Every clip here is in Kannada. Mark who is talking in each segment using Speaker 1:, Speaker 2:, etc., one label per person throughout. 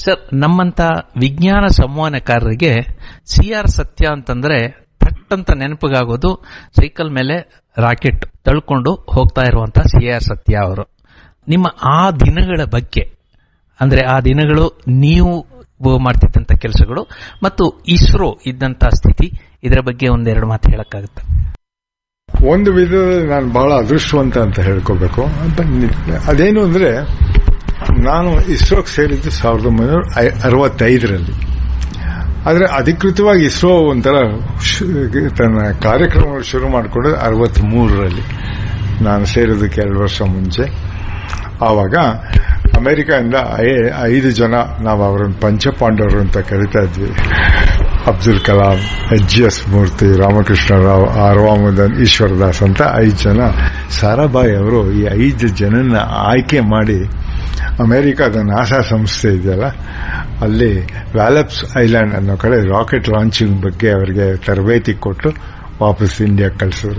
Speaker 1: ಸರ್ ನಮ್ಮಂತ ವಿಜ್ಞಾನ ಸಂವಹನಕಾರರಿಗೆ ಸಿ ಆರ್ ಸತ್ಯ ಅಂತಂದ್ರೆ ಥಟ್ ಅಂತ ನೆನಪಿಗಾಗೋದು ಸೈಕಲ್ ಮೇಲೆ ರಾಕೆಟ್ ತಳ್ಕೊಂಡು ಹೋಗ್ತಾ ಇರುವಂತ ಸಿ ಆರ್ ಸತ್ಯ ಅವರು ನಿಮ್ಮ ಆ ದಿನಗಳ ಬಗ್ಗೆ ಅಂದ್ರೆ ಆ ದಿನಗಳು ನೀವು ಮಾಡ್ತಿದ್ದಂತ ಕೆಲಸಗಳು ಮತ್ತು ಇಸ್ರೋ ಇದ್ದಂತ ಸ್ಥಿತಿ ಇದರ ಬಗ್ಗೆ ಒಂದೆರಡು ಮಾತು ಹೇಳಕ್ಕಾಗುತ್ತೆ
Speaker 2: ಒಂದು ವಿಧದಲ್ಲಿ ನಾನು ಬಹಳ ಅದೃಷ್ಟವಂತ ಅಂತ ಹೇಳ್ಕೋಬೇಕು ಅಂತ ಅದೇನು ಅಂದ್ರೆ ನಾನು ಇಸ್ರೋಗೆ ಸೇರಿದ್ದು ಸಾವಿರದ ಒಂಬೈನೂರ ಐ- ಅರವತ್ತೈದರಲ್ಲಿ ಆದರೆ ಅಧಿಕೃತವಾಗಿ ಇಸ್ರೋ ಒಂಥರ ಶು- ತನ್ನ ಕಾರ್ಯಕ್ರಮಗಳು ಶುರು ಮಾಡಿಕೊಂಡು ಅರವತ್ತ್ ಮೂರರಲ್ಲಿ ನಾನು ಸೇರೋದಕ್ಕೆ ಎರಡು ವರ್ಷ ಮುಂಚೆ ಆವಾಗ ಅಮೆರಿಕದಿಂದ ಐ- ಐದು ಜನ ನಾವು ಅವರನ್ನು ಪಂಚಪಾಂಡವರು ಅಂತ ಕರಿತಾ ಇದ್ವಿ Abdul Kalam H G S Murthy Ramakrishna Rao R Vamadan Ishwardas ಅಂತ ಐದು ಜನ ಸಾರಾಭಾಯಿ ಅವರು ಈ ಐದು ಜನನ ಆಯ್ಕೆ ಮಾಡಿ ಅಮೆರಿಕದ ನಾಸಾ ಸಂಸ್ಥೆ ಇದೆಯಲ್ಲ ಅಲ್ಲಿ ವ್ಯಾಲಪ್ಸ್ ಐಲ್ಯಾಂಡ್ ಅನ್ನೋ ಕಡೆ ರಾಕೆಟ್ ಲಾಂಚಿಂಗ್ ಬಗ್ಗೆ ಅವರಿಗೆ ತರಬೇತಿ ಕೊಟ್ಟು ವಾಪಸ್ ಇಂಡಿಯಾ ಕಳಿಸಿದ್ರು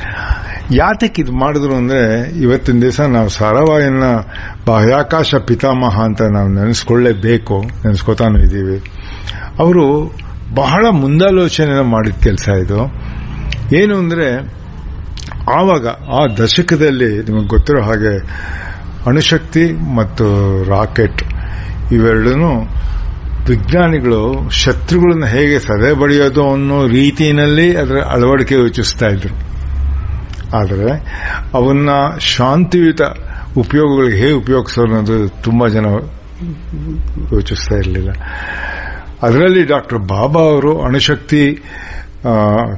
Speaker 2: ಯಾತಕ್ಕೆ ಇದು ಮಾಡಿದ್ರು ಅಂದ್ರೆ ಇವತ್ತಿನ ದಿವಸ ನಾವು ಸಾರಾಭಾಯಿನ ಬಾಹ್ಯಾಕಾಶ ಪಿತಾಮಹ ಅಂತ ನಾವು ನೆನೆಸ್ಕೊಳ್ಳೇಬೇಕು ನೆನೆಸ್ಕೊತಾನು ಇದ್ದೀವಿ ಅವರು ಬಹಳ ಮುಂದಾಲೋಚನೆ ಮಾಡಿದ ಕೆಲಸ ಇದು ಏನು ಅಂದ್ರೆ ಆವಾಗ ಆ ದಶಕದಲ್ಲಿ ನಿಮಗೆ ಗೊತ್ತಿರೋ ಹಾಗೆ ಅಣುಶಕ್ತಿ ಮತ್ತು ರಾಕೆಟ್ ಇವೆರಡೂ ವಿಜ್ಞಾನಿಗಳು ಶತ್ರುಗಳನ್ನ ಹೇಗೆ ಸದೆ ಬಡಿಯೋದು ಅನ್ನೋ ರೀತಿಯಲ್ಲಿ ಅದರ ಅಳವಡಿಕೆ ಯೋಚಿಸ್ತಾ ಇದ್ರು ಆದರೆ ಅವನ್ನ ಶಾಂತಿಯುತ ಉಪಯೋಗಗಳಿಗೆ ಹೇಗೆ ಉಪಯೋಗಿಸೋದು ಅನ್ನೋದು ತುಂಬಾ ಜನ ಯೋಚಿಸ್ತಾ ಇರಲಿಲ್ಲ ಅದರಲ್ಲಿ ಡಾಕ್ಟರ್ ಬಾಬಾ ಅವರು ಅಣುಶಕ್ತಿ ಆ,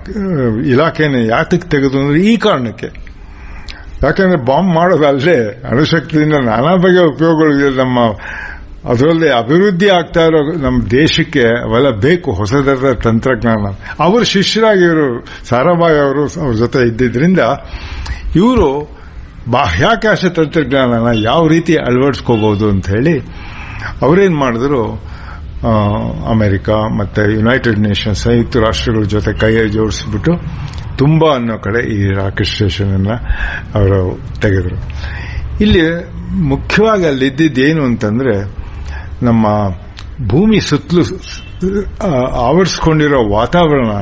Speaker 2: ಇಲಾಖೆನ ಯಾತಕ್ಕೆ ತೆಗೆದು ಅಂದ್ರೆ ಈ ಕಾರಣಕ್ಕೆ ಯಾಕಂದ್ರೆ ಬಾಂಬ್ ಮಾಡೋದಲ್ಲದೆ ಅಣುಶಕ್ತಿಯಿಂದ ನಾನಾ ಬಗೆಯ ಉಪಯೋಗಗಳಿದೆ ನಮ್ಮ ಅದರಲ್ಲಿ ಅಭಿವೃದ್ಧಿ ಆಗ್ತಾ ಇರೋ ನಮ್ಮ ದೇಶಕ್ಕೆ ಅವೆಲ್ಲ ಬೇಕು ಹೊಸದರ ತಂತ್ರಜ್ಞಾನ ಅವರ ಶಿಷ್ಯರಾಗಿ ಇವರು ಸಾರಾಭಾಯಿ ಅವರು ಅವ್ರ ಜೊತೆ ಇದ್ದಿದ್ರಿಂದ ಇವರು ಬಾಹ್ಯಾಕಾಶ ತಂತ್ರಜ್ಞಾನನ ಯಾವ ರೀತಿ ಅಳವಡಿಸ್ಕೋಬಹುದು ಅಂತ ಹೇಳಿ ಅವರೇನ್ ಮಾಡಿದ್ರು ಆ, ಅಮೆರಿಕ ಮತ್ತೆ ಯುನೈಟೆಡ್ ನೇಷನ್ಸ್ ಸಂಯುಕ್ತ ರಾಷ್ಟ್ರಗಳ ಜೊತೆ ಕೈ ಜೋಡಿಸ್ಬಿಟ್ಟು ತುಂಬಾ ಅನ್ನೋ ಕಡೆ ಈ ರಾಕೆಟ್ ಸ್ಟೇಷನ್ ಅನ್ನ ಅವರು ತೆಗೆದ್ರು ಇಲ್ಲಿ ಮುಖ್ಯವಾಗಿ ಅಲ್ಲಿ ಇದ್ದಿದ್ದೇನು ಅಂತಂದ್ರೆ ನಮ್ಮ ಭೂಮಿ ಸುತ್ತಲೂ ಆ, ಆವರಿಸ್ಕೊಂಡಿರೋ ವಾತಾವರಣ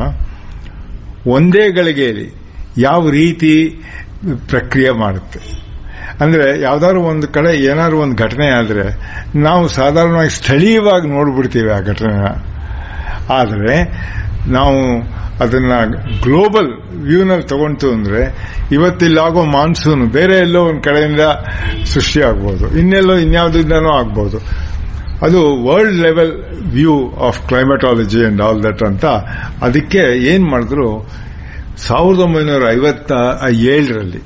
Speaker 2: ಒಂದೇ ಗಳಿಗೆಯಲ್ಲಿ ಯಾವ ರೀತಿ ಪ್ರಕ್ರಿಯೆ ಮಾಡುತ್ತೆ ಅಂದ್ರೆ ಯಾವ್ದಾದ್ರು ಒಂದು ಕಡೆ ಏನಾದ್ರು ಒಂದು ಘಟನೆ ಆದ್ರೆ ನಾವು ಸಾಧಾರಣವಾಗಿ ಸ್ಥಳೀಯವಾಗಿ ನೋಡ್ಬಿಡ್ತೀವಿ ಆ ಘಟನೆನ ಆದರೆ ನಾವು ಅದನ್ನ ಗ್ಲೋಬಲ್ ವ್ಯೂನಲ್ಲಿ ತಗೊಂತು ಅಂದ್ರೆ ಇವತ್ತಿಲ್ಲಾಗೋ ಮಾನ್ಸೂನ್ ಬೇರೆ ಎಲ್ಲೋ ಒಂದು ಕಡೆಯಿಂದ ಸೃಷ್ಟಿಯಾಗ್ಬೋದು ಇನ್ನೆಲ್ಲೋ ಇನ್ಯಾವುದಿಂದನೂ ಆಗ್ಬೋದು ಅದು world level view of climatology and all that ಅಂತ ಅದಕ್ಕೆ ಏನ್ ಮಾಡಿದ್ರು ಸಾವಿರದ ಒಂಬೈನೂರ ಐವತ್ತ ಏಳರಲ್ಲಿ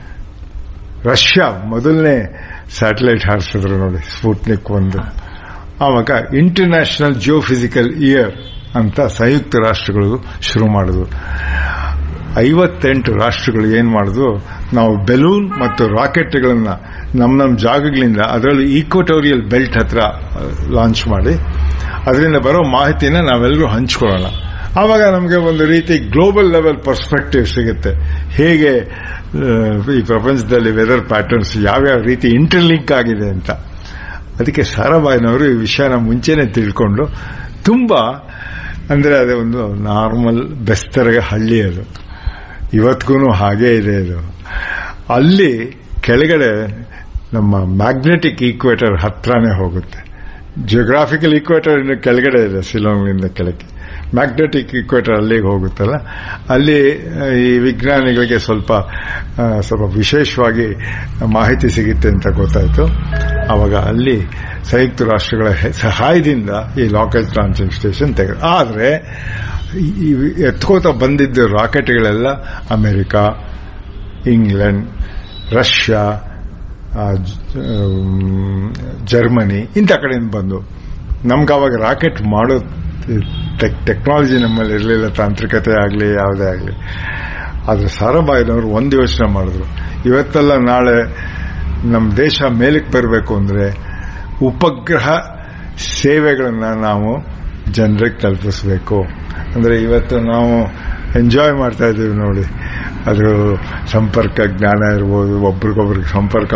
Speaker 2: ರಷ್ಯಾ ಮೊದಲನೇ ಸ್ಯಾಟಲೈಟ್ ಹಾರಿಸಿದ್ರು ನೋಡಿ ಸ್ಪುಟ್ನಿಕ್ ಒಂದು ಆವಾಗ ಇಂಟರ್ನ್ಯಾಷನಲ್ ಜಿಯೋಫಿಸಿಕಲ್ ಇಯರ್ ಅಂತ ಸಂಯುಕ್ತ ರಾಷ್ಟ್ರಗಳು ಶುರು ಮಾಡಿದ್ರು ಐವತ್ತೆಂಟು ರಾಷ್ಟ್ರಗಳು ಏನ್ ಮಾಡಿದ್ವು ನಾವು ಬೆಲೂನ್ ಮತ್ತು ರಾಕೆಟ್ಗಳನ್ನ ನಮ್ಮ ನಮ್ಮ ಜಾಗಗಳಿಂದ ಅದರಲ್ಲಿ ಈಕ್ವಟೋರಿಯಲ್ ಬೆಲ್ಟ್ ಹತ್ರ ಲಾಂಚ್ ಮಾಡಿ ಅದರಿಂದ ಬರೋ ಮಾಹಿತಿನ ನಾವೆಲ್ಲರೂ ಹಂಚ್ಕೊಳ್ಳೋಣ ಆವಾಗ ನಮಗೆ ಒಂದು ರೀತಿ ಗ್ಲೋಬಲ್ ಲೆವೆಲ್ ಪರ್ಸ್ಪೆಕ್ಟಿವ್ ಸಿಗುತ್ತೆ ಹೇಗೆ ಆ, ಈ ಪ್ರಪಂಚದಲ್ಲಿ ವೆದರ್ ಪ್ಯಾಟರ್ನ್ಸ್ ಯಾವ್ಯಾವ ರೀತಿ ಇಂಟರ್ಲಿಂಕ್ ಆಗಿದೆ ಅಂತ ಅದಕ್ಕೆ ಸಾರಾಬಾಯಿನವರು ಈ ವಿಷಯನ ಮುಂಚೆನೆ ತಿಳ್ಕೊಂಡು ತುಂಬಾ ಅಂದ್ರೆ ಅದೇ ಒಂದು ನಾರ್ಮಲ್ ಬೆಸ್ತರಗ ಹಳ್ಳಿ ಅದು ಇವತ್ತಿಗೂ ಹಾಗೇ ಇದೆ ಇದು ಅಲ್ಲಿ ಕೆಳಗಡೆ ನಮ್ಮ ಮ್ಯಾಗ್ನೆಟಿಕ್ ಈಕ್ವೇಟರ್ ಹತ್ರನೇ ಹೋಗುತ್ತೆ ಜಿಯೋಗ್ರಾಫಿಕಲ್ ಈಕ್ವೇಟರ್ ಇನ್ನು ಕೆಳಗಡೆ ಇದೆ ಶಿಲಾಂಗ್ನಿಂದ ಕೆಳಗೆ ಮ್ಯಾಗ್ನೆಟಿಕ್ ಈಕ್ವೇಟರ್ ಅಲ್ಲಿಗೆ ಹೋಗುತ್ತಲ್ಲ ಅಲ್ಲಿ ಆ, ಈ ವಿಜ್ಞಾನಿಗಳಿಗೆ ಸ್ವಲ್ಪ ಆ, ಸ್ವಲ್ಪ ವಿಶೇಷವಾಗಿ ಮಾಹಿತಿ ಸಿಗುತ್ತೆ ಅಂತ ಗೊತ್ತಾಯ್ತು ಅವಾಗ ಅಲ್ಲಿ ಸಂಯುಕ್ತ ರಾಷ್ಟ್ರಗಳ ಹೆ- ಸಹಾಯದಿಂದ ಈ ಲಾಕೆಟ್ ಲಾಂಚಿಂಗ್ ಸ್ಟೇಷನ್ ತೆಗೆದು ಆದರೆ ಈ ಎತ್ಕೋತ ಬಂದಿದ್ದ ರಾಕೆಟ್ಗಳೆಲ್ಲ ಅಮೆರಿಕ ಇಂಗ್ಲೆಂಡ್ ರಷ್ಯಾ ಆ, ಜ- ಆಮ್, ಜರ್ಮನಿ ಇಂಥ ಕಡೆಯಿಂದ ಬಂದು ನಮ್ಗೆ ಅವಾಗ ರಾಕೆಟ್ ಮಾಡೋ ಟೆಕ್- ಟೆಕ್ನಾಲಜಿ ನಮ್ಮಲ್ಲಿ ಇರಲಿಲ್ಲ ತಾಂತ್ರಿಕತೆ ಆಗಲಿ ಯಾವುದೇ ಆಗಲಿ ಆದರೆ ಸಾರಾಬಾಯಿನವರು ಒಂದು ಯೋಚನೆ ಮಾಡಿದ್ರು ಇವತ್ತೆಲ್ಲ ನಾಳೆ ನಮ್ಮ ದೇಶ ಮೇಲಕ್ಕೆ ಬರಬೇಕು ಅಂದ್ರೆ ಉಪಗ್ರಹ ಸೇವೆಗಳನ್ನ ನಾವು ಜನರಿಗೆ ತಲುಪಿಸಬೇಕು ಅಂದ್ರೆ ಇವತ್ತು ನಾವು ಎಂಜಾಯ್ ಮಾಡ್ತಾ ಇದ್ದೀವಿ ನೋಡಿ ಅದು ಸಂಪರ್ಕ ಜ್ಞಾನ ಇರ್ಬೋದು ಒಬ್ರಿಗೊಬ್ರಿಗೆ ಸಂಪರ್ಕ